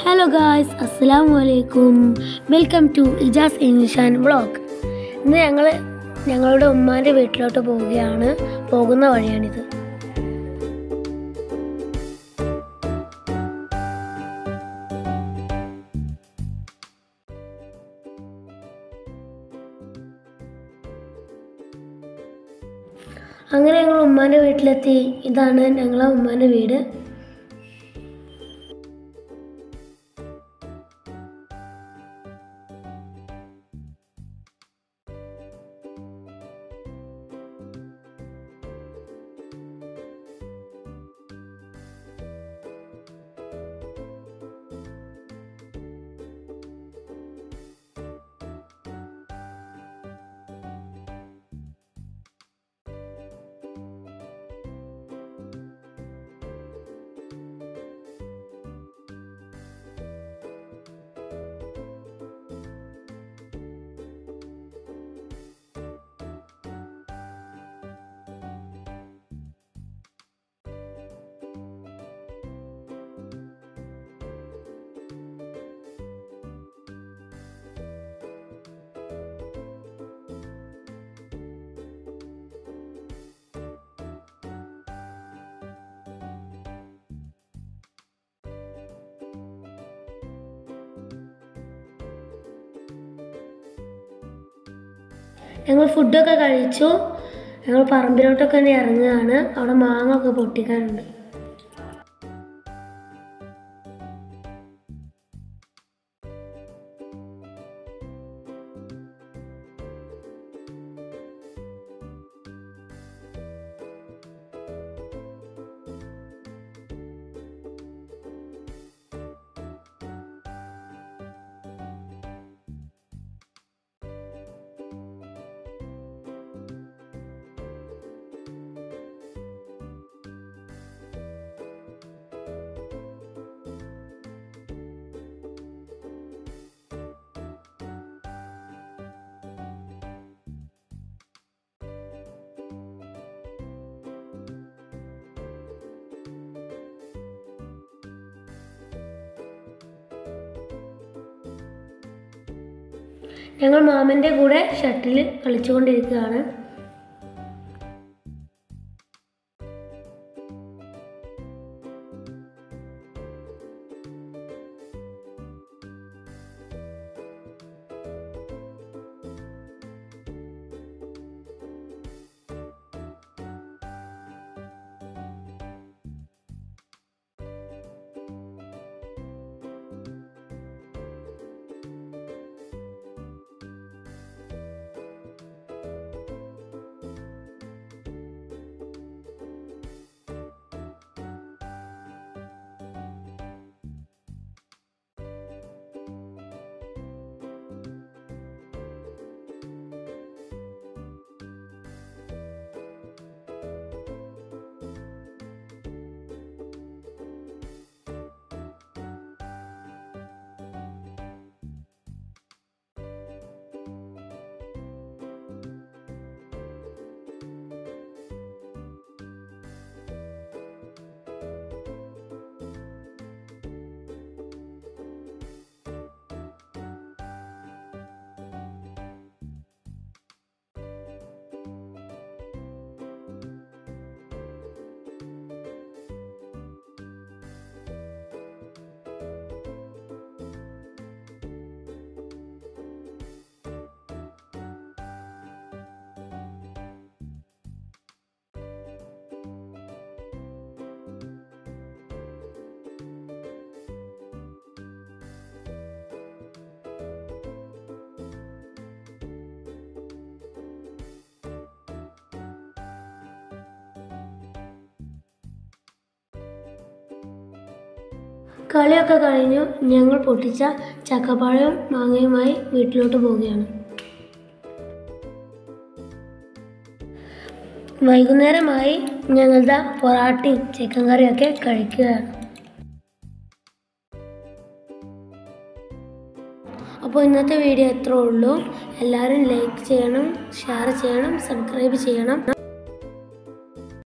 hello guys അസ്സലാമു അലൈക്കും welcome to Ijaz English and vlog ഇന്ന് ഞങ്ങൾ ഞങ്ങളുടെ ഉമ്മാൻ്റെ വീട്ടിലോട്ട് പോവുകയാണ് പോകുന്ന വഴിയാണിത് അങ്ങനെ ഞങ്ങൾ ഉമ്മാൻ്റെ വീട്ടിലെത്തി ഇതാണ് ഞങ്ങളെ ഉമ്മാൻ്റെ വീട് ഞങ്ങൾ ഫുഡൊക്കെ കഴിച്ചു ഞങ്ങൾ പറമ്പിലോട്ടൊക്കെ തന്നെ ഇറങ്ങുകയാണ് അവിടെ മാങ്ങ ഒക്കെ പൊട്ടിക്കാനുണ്ട് ഞങ്ങൾ മാമൻ്റെ കൂടെ ഷട്ടിൽ കളിച്ചുകൊണ്ടിരിക്കുകയാണ് കളിയൊക്കെ കഴിഞ്ഞു ഞങ്ങൾ പൊട്ടിച്ച ചക്കപ്പഴവും മാങ്ങയുമായി വീട്ടിലോട്ട് പോവുകയാണ് വൈകുന്നേരമായി ഞങ്ങളുടെ പൊറാട്ടയും ചിക്കൻ കറിയൊക്കെ കഴിക്കുകയാണ് അപ്പോൾ ഇന്നത്തെ വീഡിയോ എത്രേ ഉള്ളൂ എല്ലാവരും ലൈക്ക് ചെയ്യണം ഷെയർ ചെയ്യണം സബ്സ്ക്രൈബ് ചെയ്യണം